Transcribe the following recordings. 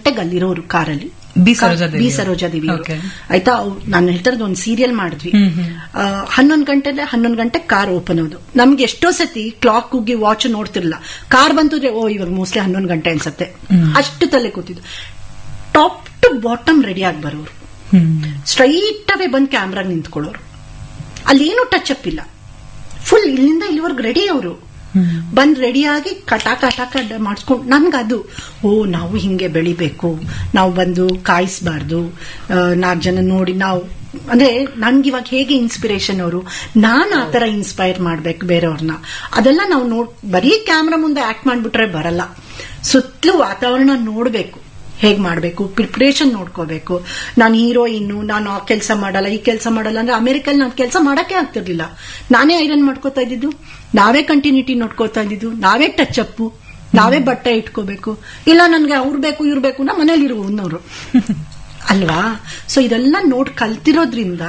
ಗಂಟೆಗೆ ಅಲ್ಲಿರೋರು ಕಾರಲ್ಲಿ B Sarojadevi B ಅವರು. ಸರೋಜಾದೇವಿ ಅವರು. Okay. ಆಯ್ತಾ ಅವ್- ನಾನು ಹೇಳ್ತಾರದು ಒಂದು ಸೀರಿಯಲ್ ಮಾಡಿದ್ವಿ ಹ್ಮ್, ಹ್ಮ್. ಹನ್ನೊಂದು ಗಂಟೆಲೆ ಹನ್ನೊಂದು ಗಂಟೆ ಕಾರ್ ಓಪನ್ ಆಗೋದು ನಮ್ಗೆ ಎಷ್ಟೋ ಸತಿ ಕ್ಲಾಕ್ ಹೋಗಿ ವಾಚ್ ನೋಡ್ತಿರ್ಲಿಲ್ಲ ಕಾರ್ ಬಂತಂದ್ರೆ ಓ ಇವಾಗ ಮೋಸ್ಟ್ಲಿ ಹನ್ನೊಂದು ಗಂಟೆ ಅನ್ಸತ್ತೆ ಅಷ್ಟು ತಲೆ ಕೂತಿದ್ದು ಟಾಪ್ ಟು ಬಾಟಮ್ ರೆಡಿ ಆಗಿ ಬರೋರು ಹ್ಮ್ ಸ್ಟ್ರೈಟ್ ಅವೇ ಬಂದು ಕ್ಯಾಮ್ರಾಗ ನಿಂತ್ಕೊಳ್ಳೋರು ಅಲ್ಲೇನು ಟಚ್ ಅಪ್ ಇಲ್ಲ ಫುಲ್ ಇಲ್ಲಿಂದ ಇಲ್ಲಿವರೆಗೂ ರೆಡಿ ಅವರು ಬಂದ್ ರೆಡಿಯಾಗಿ ಕಟಾಕ ಕಟಾಕ ಮಾಡಿಸ್ಕೊಂಡು ನನ್ಗದು ಓ ನಾವು ಹಿಂಗೆ ಬೆಳಿಬೇಕು ನಾವು ಬಂದು ಕಾಯಿಸ್ಬಾರ್ದು ನಾಲ್ಕು ಜನ ನೋಡಿ ನಾವು ಅಂದ್ರೆ ನನ್ಗೆ ಇವಾಗ ಹೇಗೆ ಇನ್ಸ್ಪಿರೇಷನ್ ಅವರು ನಾನು ಆ ತರ ಇನ್ಸ್ಪೈರ್ ಮಾಡ್ಬೇಕು ಬೇರೆಯವ್ರನ್ನ ಅದೆಲ್ಲ ನಾವು ನೋಡ್ ಬರೀ ಕ್ಯಾಮ್ರಾ ಮುಂದೆ ಆಕ್ಟ್ ಮಾಡ್ಬಿಟ್ರೆ ಬರಲ್ಲ ಸುತ್ತಲೂ ವಾತಾವರಣ ನೋಡ್ಬೇಕು ಹೇಗ್ ಮಾಡ್ಬೇಕು ಪ್ರಿಪ್ರೇಷನ್ ನೋಡ್ಕೋಬೇಕು ನಾನು ಹೀರೋಯಿನ್ನು ನಾನು ಆ ಕೆಲಸ ಮಾಡಲ್ಲ ಈ ಕೆಲಸ ಮಾಡಲ್ಲ ಅಂದ್ರೆ ಅಮೆರಿಕಲ್ಲಿ ನಾನು ಕೆಲಸ ಮಾಡಕ್ಕೆ ಆಗ್ತಿರ್ಲಿಲ್ಲ ನಾನೇ ಐರನ್ ಮಾಡ್ಕೋತಾ ಇದ್ದಿದ್ದು ನಾವೇ ಕಂಟಿನ್ಯೂಟಿ ನೋಡ್ಕೋತಾ ಇದ್ದಿದ್ದು ನಾವೇ ಟಚ್ ಅಪ್ ನಾವೇ ಬಟ್ಟೆ ಇಟ್ಕೋಬೇಕು ಇಲ್ಲ ನನ್ಗೆ ಅವ್ರು ಬೇಕು ಇವ್ರು ಬೇಕು ನಾ ಮನೇಲಿ ಇರುವವರು ಅಲ್ವಾ ಸೊ ಇದೆಲ್ಲ ನೋಡ್ ಕಲ್ತಿರೋದ್ರಿಂದ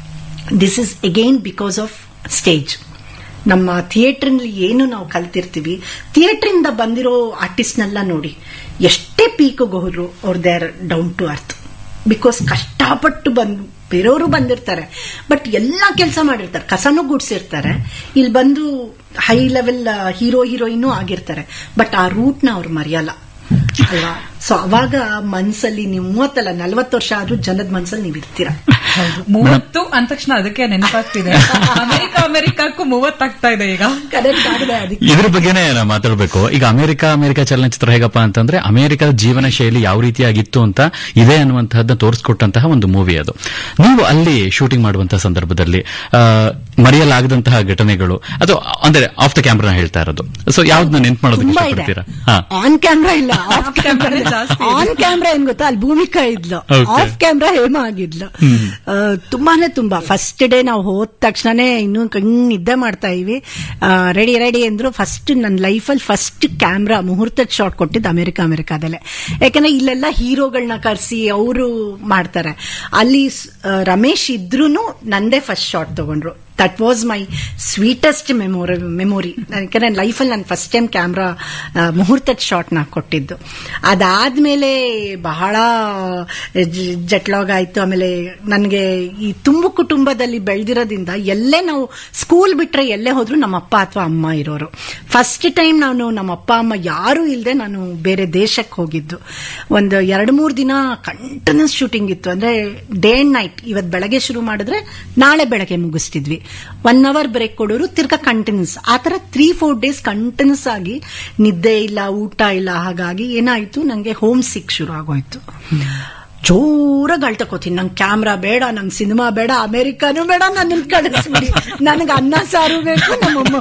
this is again because of stage ನಮ್ಮ ಥಿಯೇಟರ್ನಲ್ಲಿ ಏನು ನಾವು ಕಲ್ತಿರ್ತೀವಿ ಥಿಯೇಟರ್ ಬಂದಿರೋ ಆರ್ಟಿಸ್ಟ್ನೆಲ್ಲ ನೋಡಿ ಎಷ್ಟೇ ಪೀಕಿಗೆ ಹೋದ್ರು ಅವ್ರ they're down to earth because ಕಷ್ಟಪಟ್ಟು ಬಂದು ಬೇರೆಯವರು ಬಂದಿರ್ತಾರೆ ಬಟ್ ಎಲ್ಲ ಕೆಲಸ ಮಾಡಿರ್ತಾರೆ ಕಸನೂ ಗುಡ್ಸಿರ್ತಾರೆ ಇಲ್ಲಿ ಬಂದು ಹೈ ಲೆವೆಲ್ ಹೀರೋ ಹೀರೋಯಿನೂ ಆಗಿರ್ತಾರೆ ಬಟ್ ಆ ರೂಟ್ನ ಅವ್ರು ಮರೆಯಲ್ಲ ಅಲ್ವಾ ಸೊ ಅವಾಗ ಮನ್ಸಲ್ಲಿ ನೀವು ಮೂವತ್ತಲ್ಲ ನಲ್ವತ್ತು ವರ್ಷ ಆದ್ರೂ ಜನದ ಮನ್ಸಲ್ಲಿ ನೀವು ಇರ್ತೀರಾ ಹೌದು ಮೂವತ್ತು ಅಂದ ತಕ್ಷಣ ಅದಕ್ಕೆ ನೆನಪಾಗ್ತಿದೆ ಅಮೆರಿಕ ಅಮೆರಿಕಕ್ಕೂ ಮೂವತ್ತಾಗ್ತಾ ಇದೆ ಈಗ ಕರೆಕ್ಟ್ ಆಗಿದೆ ಅದಕ್ಕೆ ಇದ್ರ ಬಗ್ಗೆನೇ ನಾವು ಮಾತಾಡಬೇಕು ಈಗ ಅಮೆರಿಕ ಅಮೆರಿಕ ಚಲನಚಿತ್ರ ಹೇಗಪ್ಪ ಅಂತಂದ್ರೆ ಅಮೆರಿಕದ ಜೀವನ ಶೈಲಿ ಯಾವ ರೀತಿಯಾಗಿತ್ತು ಅಂತ ಇದೆ ಅನ್ನುವಂತಹದ್ದನ್ನ ತೋರಿಸ್ಕೊಟ್ಟಂತಹ ಒಂದು ಮೂವಿ ಅದು ನೀವು ಅಲ್ಲಿ ಶೂಟಿಂಗ್ ಮಾಡುವಂತಹ ಸಂದರ್ಭದಲ್ಲಿ ಆ, ಮರೆಯಲಾಗದಂತಹ ಘಟನೆಗಳು ಅಥವಾ ಅಂದ್ರೆ ಆಫ್ ದ ಕ್ಯಾಮ್ರಾ ಹೇಳ್ತಾ ಇರೋದು ಸೊ ಯಾವ್ದನ್ನ ನೆನ್ಪು ಮಾಡೋದಕ್ಕೆ ತುಂಬಾ ಇದೆ ಇಷ್ಟಪಡ್ತೀರಾ ಹಾ ಆನ್ ಕ್ಯಾಮ್ರಾ ಇಲ್ಲ ಆಫ್ Off camera ಕ್ಯಾಮ್ರಾ ಜಾಸ್ತಿ ಇದೆ. ಆನ್ ಕ್ಯಾಮ್ರಾ ಏನ್ ಗೊತ್ತಾ ಅಲ್ಲಿ ಭೂಮಿಕಾ ಇದ್ಲು Okay. ಆಫ್ ಕ್ಯಾಮ್ರಾ ಹೇಮ ಆಗಿದ್ಲು ಆ, ತುಂಬಾನೇ ತುಂಬಾ ಫಸ್ಟ್ ಡೇ ನಾವು ಹೋದ ತಕ್ಷಣನೇ ಇನ್ನು ಕಂಗ್ ನಿದ್ದೆ ಮಾಡ್ತಾ ಇವಿ ರೆಡಿ ರೆಡಿ ಅಂದ್ರು ಫಸ್ಟ್ ನನ್ನ ಲೈಫಲ್ಲಿ ಫಸ್ಟ್ ಕ್ಯಾಮ್ರಾ ಮುಹೂರ್ತದ ಶಾಟ್ ಕೊಟ್ಟಿದ್ದು ಅಮೆರಿಕ ಅಮೆರಿಕಾದಲ್ಲೇ ಯಾಕಂದ್ರೆ ಇಲ್ಲೆಲ್ಲ ಹೀರೋಗಳನ್ನ ಕರೆಸಿ ಅವರು ಮಾಡ್ತಾರೆ ಅಲ್ಲಿ ಸ್- ಆ, ರಮೇಶ್ ಇದ್ರೂ ನಂದೇ ಫಸ್ಟ್ ಶಾಟ್ ತಗೊಂಡ್ರು that was my sweetest memory memory ಯಾಕಂದ್ರೆ ಲೈಫಲ್ಲಿ ನಾನು ಫಸ್ಟ್ ಟೈಮ್ ಕ್ಯಾಮ್ರಾ ಮುಹೂರ್ತದ ಶಾಟ್ ನಾ ಕೊಟ್ಟಿದ್ದು ಅದಾದ್ಮೇಲೆ ಬಹಳ ಜಟ್ಲಾಗ್ ಆಯ್ತು ಆಮೇಲೆ ನನಗೆ ಈ ತುಂಬು ಕುಟುಂಬದಲ್ಲಿ ಬೆಳೆದಿರೋದ್ರಿಂದ ಎಲ್ಲೇ ನಾವು ಸ್ಕೂಲ್ ಬಿಟ್ರೆ ಎಲ್ಲೇ ಹೋದ್ರು ನಮ್ಮ ಅಪ್ಪ ಅಥವಾ ಅಮ್ಮ ಇರೋರು ಫಸ್ಟ್ ಟೈಮ್ ನಾನು ನಮ್ಮ ಅಪ್ಪ ಅಮ್ಮ ಯಾರು ಇಲ್ಲದೆ ನಾನು ಬೇರೆ ದೇಶಕ್ಕೆ ಹೋಗಿದ್ದು ಒಂದು ಎರಡು ಮೂರು ದಿನ ಕಂಟಿನ್ಯೂಸ್ ಶೂಟಿಂಗ್ ಇತ್ತು ಅಂದ್ರೆ ಡೇ ಅಂಡ್ ನೈಟ್ ಇವತ್ತು ಬೆಳಗ್ಗೆ ಶುರು ಮಾಡಿದ್ರೆ ನಾಳೆ ಬೆಳಗ್ಗೆ ಮುಗಿಸ್ತಿದ್ವಿ ಒನ್ ಅವರ್ ಬ್ರೇಕ್ ಕೊಡೋರು ತಿರ್ಗಾ ಕಂಟಿನ್ಯೂಸ್ ಆ ತರ ತ್ರೀ ಫೋರ್ ಡೇಸ್ ಕಂಟಿನ್ಯೂಸ್ ಆಗಿ ನಿದ್ದೆ ಇಲ್ಲ ಊಟ ಇಲ್ಲ ಹಾಗಾಗಿ ಏನಾಯ್ತು ನಂಗೆ ಹೋಮ್ ಸಿಕ್ ಶುರು ಆಗೋಯ್ತು ಜೋರಾಗಿ ಅಳ್ತಕೋತೀನಿ ನಂಗೆ ಕ್ಯಾಮ್ರಾ ಬೇಡ ನಂಗೆ ಸಿನಿಮಾ ಬೇಡ ಅಮೆರಿಕಾನು ಬೇಡ ನನ್ನ ಕಳಿಸ್ಬಿಡಿ ನನಗೆ ಅನ್ನ ಸಾರು ಬೇಕು ನಮ್ಮಮ್ಮ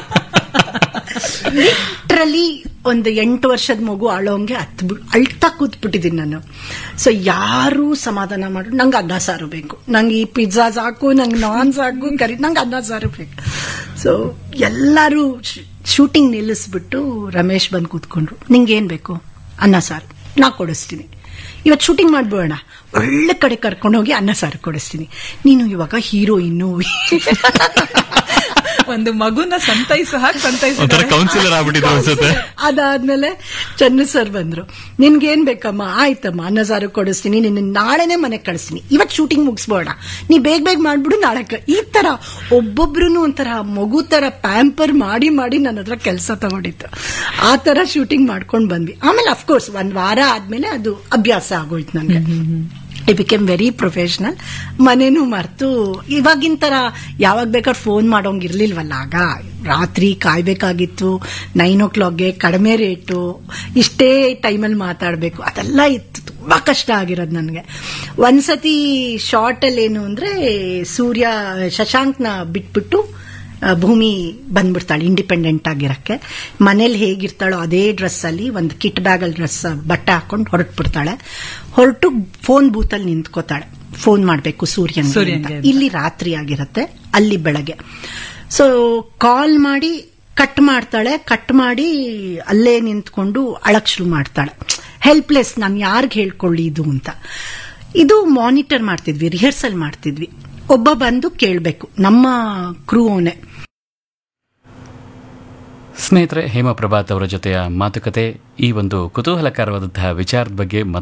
ಲಿಟ್ರಲಿ ಒಂದು ಎಂಟು ವರ್ಷದ ಮಗು ಅಳೋಂಗೆ ಹತ್ ಅಳ್ತಾ ಕೂತ್ಬಿಟ್ಟಿದ್ದೀನಿ ನಾನು ಸೊ ಯಾರು ಸಮಾಧಾನ ಮಾಡು ನಂಗೆ ಅನ್ನ ಸಾರು ಬೇಕು ನಂಗೆ ಈ ಪಿಜ್ಜಾ ಸಾಕು ನಂಗೆ ನಾನ್ ಸಾಕು ಕರಿ ನಂಗೆ ಅನ್ನ ಸಾರು ಬೇಕು ಸೊ ಎಲ್ಲರೂ ಶೂಟಿಂಗ್ ನಿಲ್ಲಿಸ್ಬಿಟ್ಟು ರಮೇಶ್ ಬಂದು ಕೂತ್ಕೊಂಡ್ರು ನಿಂಗೆ ಏನ್ ಬೇಕು ಅನ್ನ ಸಾರು ನಾ ಕೊಡಿಸ್ತೀನಿ ಇವತ್ತು ಶೂಟಿಂಗ್ ಮಾಡ್ಬೋಣ ಒಳ್ಳೆ ಕಡೆ ಕರ್ಕೊಂಡು ಹೋಗಿ ಅನ್ನ ಸಾರು ಕೊಡಿಸ್ತೀನಿ ನೀನು ಇವಾಗ ಹೀರೋಯಿನ್ನು ಒಂದು ಮಗುನ ಸಂತೈಸೋ ಹಾಗೆ ಒಂಥರ ಸಂತೈಸಿದ್ದಾರೆ ಕೌನ್ಸಿಲರ್ ಆಗ್ಬಿಟ್ಟಿದ್ರು ಅನ್ಸುತ್ತೆ ಅದಾದ್ಮೇಲೆ ಚನ್ನು ಸರ್ ಬಂದ್ರು ನಿನ್ಗೇನ್ ಬೇಕಮ್ಮ ಆಯ್ತಮ್ಮ ಅನ್ನ ಸಾರು ಕೊಡಿಸ್ತೀನಿ ನಿನ್ನ ನಾಳೆನೆ ಮನೆಗೆ ಕಳಿಸ್ತೀನಿ ಇವತ್ತು ಶೂಟಿಂಗ್ ಮುಗಿಸ್ಬೋಣ ನೀ ಬೇಗ ಬೇಗ ಮಾಡ್ಬಿಡು ನಾಳೆ ಕ- ಈ ತರ ಒಬ್ಬೊಬ್ರು ಒಂಥರ ಮಗು ತರ ಪ್ಯಾಂಪರ್ ಮಾಡಿ ಮಾಡಿ ನನ್ನ ಹತ್ರ ಕೆಲಸ ತಗೊಂಡಿತ್ತು ಆ ತರ ಶೂಟಿಂಗ್ ಮಾಡ್ಕೊಂಡ್ ಬಂದ್ವಿ ಆಮೇಲೆ ಅಫ್ಕೋರ್ಸ್ ಒಂದ್ ವಾರ ಆದ್ಮೇಲೆ ಅದು ಅಭ್ಯಾಸ ಆಗೋಯ್ತು ನನ್ಗೆ ಐ ಬಿಕೆಮ್ ವೆರಿ ಪ್ರೊಫೆಷನಲ್ ಮನೇನು ಮರ್ತು ಇವಾಗಿನ ತರ ಯಾವಾಗ ಬೇಕಾದ್ರೆ ಫೋನ್ ಮಾಡೋಂಗಿರ್ಲಿಲ್ವಲ್ಲ ಆಗ ರಾತ್ರಿ ಕಾಯ್ಬೇಕಾಗಿತ್ತು ನೈನ್ ಓ ಕ್ಲಾಕ್ಗೆ ಕಡಿಮೆ ರೇಟು ಇಷ್ಟೇ ಟೈಮಲ್ಲಿ ಮಾತಾಡಬೇಕು ಅದೆಲ್ಲ ಇತ್ತು ತುಂಬಾ ಕಷ್ಟ ಆಗಿರೋದು ನನಗೆ ಒಂದ್ಸತಿ ಶಾರ್ಟ್ ಅಲ್ಲಿ ಏನು ಅಂದ್ರೆ ಸೂರ್ಯ ಶಶಾಂಕ್ನ ಬಿಟ್ಬಿಟ್ಟು ಆ, ಭೂಮಿ ಬಂದ್ಬಿಡ್ತಾಳೆ ಇಂಡಿಪೆಂಡೆಂಟ್ ಆಗಿರಕ್ಕೆ ಮನೇಲಿ ಹೇಗಿರ್ತಾಳೋ ಅದೇ ಡ್ರೆಸ್ ಅಲ್ಲಿ ಒಂದು ಕಿಟ್ ಬ್ಯಾಗ್ ಅಲ್ಲಿ ಡ್ರೆಸ್ ಬಟ್ಟೆ ಹಾಕೊಂಡು ಹೊರಟ್ಬಿಡ್ತಾಳೆ ಹೊರಟು ಫೋನ್ ಬೂತ್ ಅಲ್ಲಿ ನಿಂತ್ಕೋತಾಳೆ ಫೋನ್ ಮಾಡಬೇಕು ಸೂರ್ಯನ್ ಸೂರ್ಯನ್ಗೆ ಅಂತ. ಇಲ್ಲಿ ರಾತ್ರಿ ಆಗಿರತ್ತೆ ಅಲ್ಲಿ ಬೆಳಗ್ಗೆ ಸೊ ಕಾಲ್ ಮಾಡಿ ಕಟ್ ಮಾಡ್ತಾಳೆ ಕಟ್ ಮಾಡಿ ಅಲ್ಲೇ ನಿಂತ್ಕೊಂಡು ಅಳಕ್ ಶುರು ಮಾಡ್ತಾಳೆ ಹೆಲ್ಪ್ಲೆಸ್ ನಾನು ಯಾರಿಗೆ ಹೇಳ್ಕೊಳ್ಳಿ ಇದು ಅಂತ ಇದು ಮಾನಿಟರ್ ಮಾಡ್ತಿದ್ವಿ ರಿಹರ್ಸಲ್ ಮಾಡ್ತಿದ್ವಿ ಒಬ್ಬ ಬಂದು ಕೇಳಬೇಕು ನಮ್ಮ ಕ್ರೂ ಅವನೇ ಸ್ನೇಹಿತರೆ ಹೇಮಾ ಪ್ರಭಾತ್ ಅವರ ಜೊತೆಯ ಮಾತುಕತೆ ಈ ಒಂದು ಕುತೂಹಲಕರವಾದಂತಹ ವಿಚಾರದ ಬಗ್ಗೆ